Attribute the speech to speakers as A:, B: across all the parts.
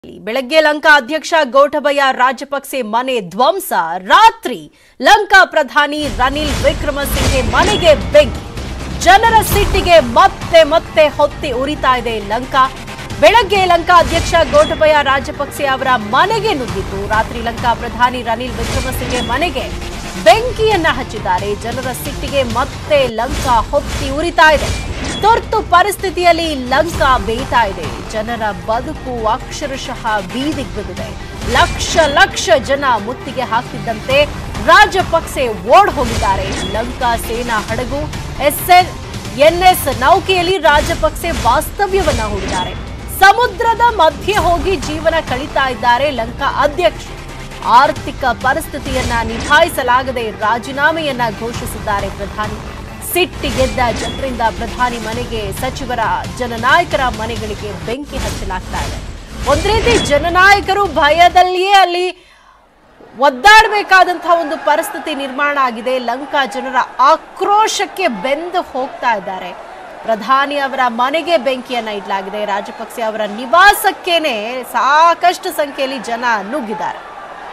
A: ಬೆಳಗ್ಗೆ ಲಂಕಾ ಅಧ್ಯಕ್ಷ ಗೋಟಬಯ ರಾಜಪಕ್ಸೆ ಮನೆ ಧ್ವಂಸ ರಾತ್ರಿ ಲಂಕಾ ಪ್ರಧಾನಿ ರನಿಲ್ ವಿಕ್ರಮಸಿಂಘೆ ಮನೆಗೆ ಬೆಂಕಿ ಜನರ ಸಿಟ್ಟಿಗೆ ಮತ್ತೆ ಮತ್ತೆ ಹೊತ್ತಿ ಉರಿತಾ ಇದೆ ಲಂಕಾ ಬೆಳಗ್ಗೆ ಲಂಕಾ ಅಧ್ಯಕ್ಷ ಗೋಟಬಯ ರಾಜಪಕ್ಸೆ ಅವರ ಮನೆಗೆ ನುಗ್ಗಿತು ರಾತ್ರಿ ಲಂಕಾ ಪ್ರಧಾನಿ ರನಿಲ್ ವಿಕ್ರಮಸಿಂಘೆ ಮನೆಗೆ ಬೆಂಕಿಯನ್ನ ಹಚ್ಚಿದ್ದಾರೆ ಜನರ ಸಿಟ್ಟಿಗೆ ಮತ್ತೆ ಲಂಕಾ ಹೊತ್ತಿ ಉರಿತಾ ಇದೆ ತುರ್ತು ಪರಿಸ್ಥಿತಿಯಲ್ಲಿ ಲಂಕಾ ಬೇಯ್ತಾ ಇದೆ ಜನರ ಬದುಕು ಅಕ್ಷರಶಃ ಬೀದಿಗೆ ಬಿದ್ದಿದೆ ಲಕ್ಷ ಲಕ್ಷ ಜನ ಮುತ್ತಿಗೆ ಹಾಕ್ತಿದ್ದಂತೆ ರಾಜಪಕ್ಸೆ ಓಡ್ ಹೋಗಿದ್ದಾರೆ ಲಂಕಾ ಸೇನಾ ಹಡಗು ಎಸ್ಎನ್ ಎನ್ಎಸ್ ನೌಕೆಯಲ್ಲಿ ರಾಜಪಕ್ಸೆ ವಾಸ್ತವ್ಯವನ್ನ ಹೂಡಿದ್ದಾರೆ ಸಮುದ್ರದ ಮಧ್ಯೆ ಹೋಗಿ ಜೀವನ ಕಳೀತಾ ಇದ್ದಾರೆ ಲಂಕಾ ಅಧ್ಯಕ್ಷರು ಆರ್ಥಿಕ ಪರಿಸ್ಥಿತಿಯನ್ನ ನಿಭಾಯಿಸಲಾಗದೆ ರಾಜೀನಾಮೆಯನ್ನ ಘೋಷಿಸಿದ್ದಾರೆ ಪ್ರಧಾನಿ ಸಿಟ್ಟಿಗೆದ್ದ ಜನರಿಂದ ಪ್ರಧಾನಿ ಮನೆಗೆ ಸಚಿವರ ಜನನಾಯಕರ ಮನೆಗಳಿಗೆ ಬೆಂಕಿ ಹಚ್ಚಲಾಗ್ತಾ ಇದೆ ಒಂದ್ ರೀತಿ ಜನನಾಯಕರು ಭಯದಲ್ಲಿಯೇ ಅಲ್ಲಿ ಒದ್ದಾಡಬೇಕಾದಂತಹ ಒಂದು ಪರಿಸ್ಥಿತಿ ನಿರ್ಮಾಣ ಆಗಿದೆ ಲಂಕಾ ಜನರ ಆಕ್ರೋಶಕ್ಕೆ ಬೆಂದು ಹೋಗ್ತಾ ಇದ್ದಾರೆ ಪ್ರಧಾನಿ ಅವರ ಮನೆಗೆ ಬೆಂಕಿಯನ್ನ ಇಡಲಾಗಿದೆ ರಾಜಪಕ್ಸೆ ಅವರ ನಿವಾಸಕ್ಕೇನೆ ಸಾಕಷ್ಟು ಸಂಖ್ಯೆಯಲ್ಲಿ ಜನ ನುಗ್ಗಿದ್ದಾರೆ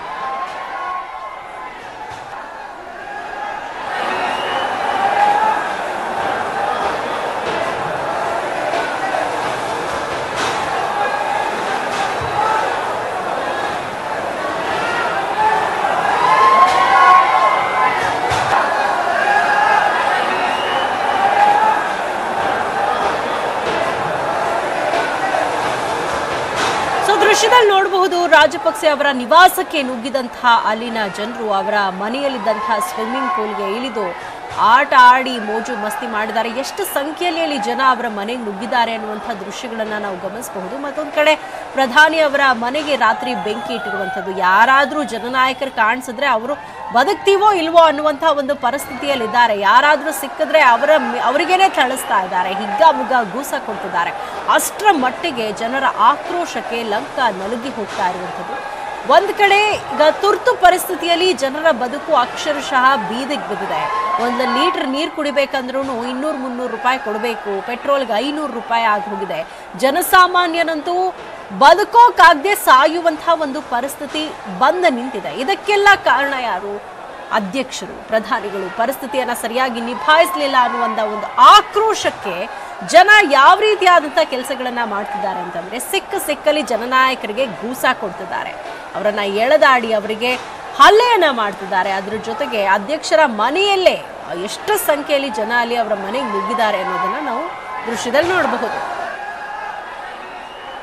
A: ಸೊ ದೃಶ್ಯದಲ್ಲಿ ನೋಡಬಹುದು ರಾಜಪಕ್ಸೆ ಅವರ ನಿವಾಸಕ್ಕೆ ನುಗ್ಗಿದಂತಹ ಅಲ್ಲಿನ ಜನರು ಅವರ ಮನೆಯಲ್ಲಿದ್ದಂತಹ ಸ್ವಿಮ್ಮಿಂಗ್ ಪೂಲ್ಗೆ ಇಳಿದು ಆಟ ಆಡಿ ಮೋಜು ಮಸ್ತಿ ಮಾಡಿದ್ದಾರೆ ಎಷ್ಟು ಸಂಖ್ಯೆಯಲ್ಲಿ ಅಲ್ಲಿ ಜನ ಅವರ ಮನೆಗೆ ನುಗ್ಗಿದ್ದಾರೆ ಅನ್ನುವಂಥ ದೃಶ್ಯಗಳನ್ನ ನಾವು ಗಮನಿಸಬಹುದು ಮತ್ತೊಂದು ಕಡೆ ಪ್ರಧಾನಿ ಅವರ ಮನೆಗೆ ರಾತ್ರಿ ಬೆಂಕಿ ಇಟ್ಟಿರುವಂಥದ್ದು ಯಾರಾದರೂ ಜನನಾಯಕರು ಕಾಣಿಸಿದ್ರೆ ಅವರು ಬದುಕ್ತೀವೋ ಇಲ್ವೋ ಅನ್ನುವಂಥ ಒಂದು ಪರಿಸ್ಥಿತಿಯಲ್ಲಿದ್ದಾರೆ ಯಾರಾದರೂ ಸಿಕ್ಕಿದ್ರೆ ಅವರ ಅವರಿಗೇನೆ ಥಳಿಸ್ತಾ ಇದ್ದಾರೆ ಹಿಗ್ಗ ಮುಗ್ಗ ಗೂಸ ಕೊಡ್ತಿದ್ದಾರೆ ಅಷ್ಟರ ಮಟ್ಟಿಗೆ ಜನರ ಆಕ್ರೋಶಕ್ಕೆ ಲಂಕಾ ನಲುಗಿ ಹೋಗ್ತಾ ಇರುವಂಥದ್ದು ಒಂದ್ ಕಡೆ ಈಗ ತುರ್ತು ಪರಿಸ್ಥಿತಿಯಲ್ಲಿ ಜನರ ಬದುಕು ಅಕ್ಷರಶಃ ಬೀದಿಗೆ ಬಿದ್ದಿದೆ ಒಂದು ಲೀಟರ್ ನೀರು ಕುಡಿಬೇಕಂದ್ರೂ ಇನ್ನೂರು ಮುನ್ನೂರು ರೂಪಾಯಿ ಕೊಡಬೇಕು ಪೆಟ್ರೋಲ್ಗೆ ಐನೂರು ರೂಪಾಯಿ ಆಗಿ ಹೋಗಿದೆ ಜನಸಾಮಾನ್ಯನಂತೂ ಬದುಕೋಕಾಗದೆ ಸಾಯುವಂತಹ ಒಂದು ಪರಿಸ್ಥಿತಿ ಬಂದ ನಿಂತಿದೆ ಇದಕ್ಕೆಲ್ಲ ಕಾರಣ ಯಾರು ಅಧ್ಯಕ್ಷರು ಪ್ರಧಾನಿಗಳು ಪರಿಸ್ಥಿತಿಯನ್ನ ಸರಿಯಾಗಿ ನಿಭಾಯಿಸಲಿಲ್ಲ ಅನ್ನುವಂಥ ಒಂದು ಆಕ್ರೋಶಕ್ಕೆ ಜನ ಯಾವ ರೀತಿಯಾದಂಥ ಕೆಲಸಗಳನ್ನ ಮಾಡ್ತಿದ್ದಾರೆ ಅಂತಂದ್ರೆ ಸಿಕ್ಕ ಸಿಕ್ಕಲ್ಲಿ ಜನನಾಯಕರಿಗೆ ಗೂಸ ಕೊಡ್ತಿದ್ದಾರೆ ಅವರನ್ನ ಎಳೆದಾಡಿ ಅವರಿಗೆ ಹಲ್ಲೆಯನ್ನ ಮಾಡ್ತಿದ್ದಾರೆ ಅದ್ರ ಜೊತೆಗೆ ಅಧ್ಯಕ್ಷರ ಮನೆಯಲ್ಲೇ ಎಷ್ಟು ಸಂಖ್ಯೆಯಲ್ಲಿ ಜನ ಅಲ್ಲಿ ಅವರ ಮನೆಗೆ ನುಗ್ಗಿದ್ದಾರೆ ಅನ್ನೋದನ್ನ ನಾವು ದೃಶ್ಯದಲ್ಲಿ ನೋಡಬಹುದು